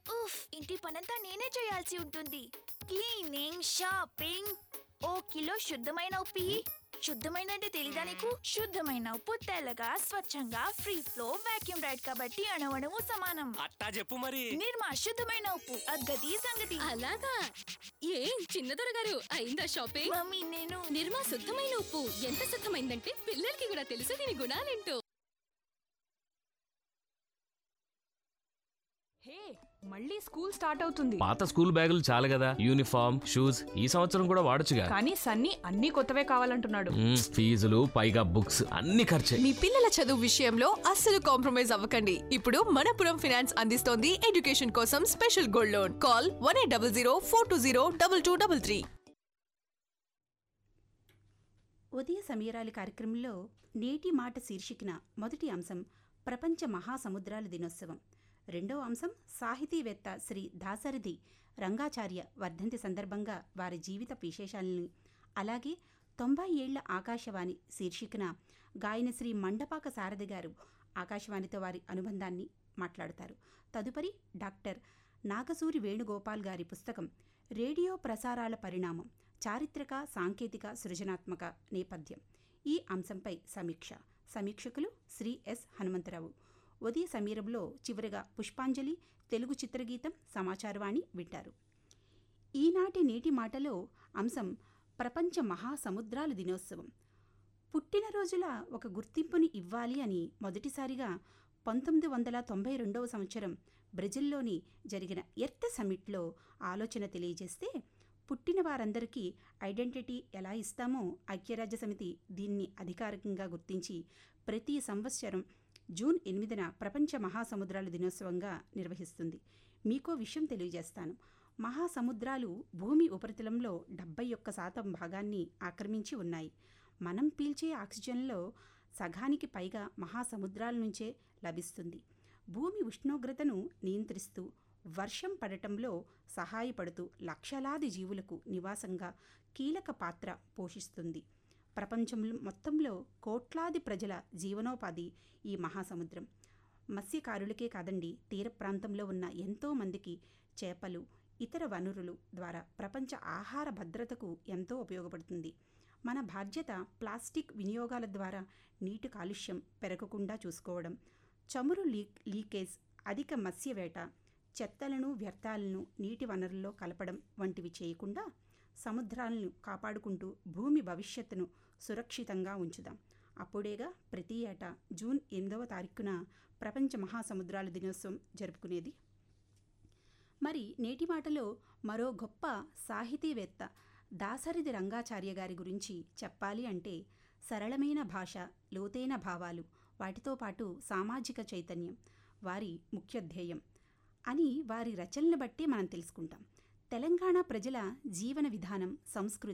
ఉఫ్ ఇంటి పనంతా నేనే చేయాల్సి ఉంటుంది క్లీనింగ్ షాపింగ్ ఓ కిలో శుద్ధమైన ఉప్పు ఇయ్యి. శుద్ధమైన అంటే తెలీదా నీకు శుద్ధమైన ఉప్పు తెల్లగా స్వచ్ఛంగా ఫ్రీ ఫ్లో వాక్యూమ్ రైడ్ కాబట్టి అణవణము సమానం అట్టా చెప్పు మరి నిర్మా శుద్ధమైన ఉప్పు అగ్గది సంగతి అలాగా ఏం చిన్నదొర గారు అయిందా షాపింగ్ మమ్మీ నేను నిర్మా శుద్ధమైన ఉప్పు ఎంత శుద్ధమైందంటే పిల్లలకి కూడా తెలుసు దీని గుణాలేంటో హే మళ్ళీ స్కూల్ స్టార్ట్ అవుతుంది పాత స్కూల్ బ్యాగులు చాలు కదా యూనిఫామ్ షూస్ ఈ సంవత్సరం కూడా వాడొచ్చుగా కానీ సన్నీ అన్ని కొత్తవే కావాలంటున్నాడు మ్మ్, ఫీజులు పైగా బుక్స్ అన్ని ఖర్చే మీ పిల్లల చదువు విషయంలో అస్సలు కాంప్రమైజ్ అవ్వకండి ఇప్పుడు మనపురం ఫినాన్స్ అందిస్తోంది ఎడ్యుకేషన్ కోసం special gold loan call one eight double zero four two zero double two double three ఉదయ సమీరాలి కార్యక్రమంలో నేటి మాట శీర్షికన మొదటి అంశం ప్రపంచ మహాసముద్రాల దినోత్సవం రెండవ అంశం సాహితీవేత్త శ్రీ దాసరిథి రంగాచార్య వర్ధంతి సందర్భంగా వారి జీవిత విశేషాలని అలాగే తొంభై ఏళ్ల ఆకాశవాణి శీర్షికన గాయన శ్రీ మండపాక సారథి గారు ఆకాశవాణితో వారి అనుబంధాన్ని మాట్లాడతారు తదుపరి డాక్టర్ నాగసూరి వేణుగోపాల్ గారి పుస్తకం రేడియో ప్రసారాల పరిణామం చారిత్రక సాంకేతిక సృజనాత్మక నేపథ్యం ఈ అంశంపై సమీక్ష సమీక్షకులు శ్రీ ఎస్ హనుమంతరావు ఉదయ సమీరంలో చివరిగా పుష్పాంజలి తెలుగు చిత్రగీతం సమాచారవాణి వింటారు ఈనాటి నేటి మాటలో అంశం ప్రపంచ మహాసముద్రాల దినోత్సవం పుట్టినరోజుల ఒక గుర్తింపుని ఇవ్వాలి అని మొదటిసారిగా పంతొమ్మిది వందల తొంభై రెండవ సంవత్సరం బ్రెజిల్లోని జరిగిన ఎర్త్ సమిట్లో ఆలోచన తెలియజేస్తే పుట్టిన వారందరికీ ఐడెంటిటీ ఎలా ఇస్తామో ఐక్యరాజ్య సమితి దీన్ని అధికారికంగా గుర్తించి ప్రతి సంవత్సరం జూన్ ఎనిమిదిన ప్రపంచ మహాసముద్రాల దినోత్సవంగా నిర్వహిస్తుంది మీకో విషయం తెలియజేస్తాను మహాసముద్రాలు భూమి ఉపరితలంలో డెబ్బై ఒక్క శాతం భాగాన్ని ఆక్రమించి ఉన్నాయి మనం పీల్చే ఆక్సిజన్లో సగానికి పైగా మహాసముద్రాల నుంచే లభిస్తుంది భూమి ఉష్ణోగ్రతను నియంత్రిస్తూ వర్షం పడటంలో సహాయపడుతూ లక్షలాది జీవులకు నివాసంగా కీలక పాత్ర పోషిస్తుంది ప్రపంచంలో మొత్తంలో కోట్లాది ప్రజల జీవనోపాధి ఈ మహాసముద్రం మత్స్యకారులకే కాదండి తీర ప్రాంతంలో ఉన్న ఎంతో మందికి చేపలు ఇతర వనరులు ద్వారా ప్రపంచ ఆహార భద్రతకు ఎంతో ఉపయోగపడుతుంది మన బాధ్యత ప్లాస్టిక్ వినియోగాల ద్వారా నీటి కాలుష్యం పెరగకుండా చూసుకోవడం చమురు లీక్ లీకేజ్ అధిక మత్స్యవేట చెత్తలను వ్యర్థాలను నీటి వనరుల్లో కలపడం వంటివి చేయకుండా సముద్రాలను కాపాడుకుంటూ భూమి భవిష్యత్తును సురక్షితంగా ఉంచుదాం అప్పుడేగా ప్రతి ఏటా జూన్ ఎనిమిదవ తారీఖున ప్రపంచ మహాసముద్రాల దినోత్సవం జరుపుకునేది మరి నేటి మాటలో మరో గొప్ప సాహితీవేత్త దాసరిది రంగాచార్య గారి గురించి చెప్పాలి అంటే సరళమైన భాష లోతైన భావాలు వాటితో పాటు సామాజిక చైతన్యం వారి ముఖ్య ధ్యేయం అని వారి రచనలను బట్టి మనం తెలుసుకుంటాం తెలంగాణ ప్రజల జీవన విధానం సంస్కృతి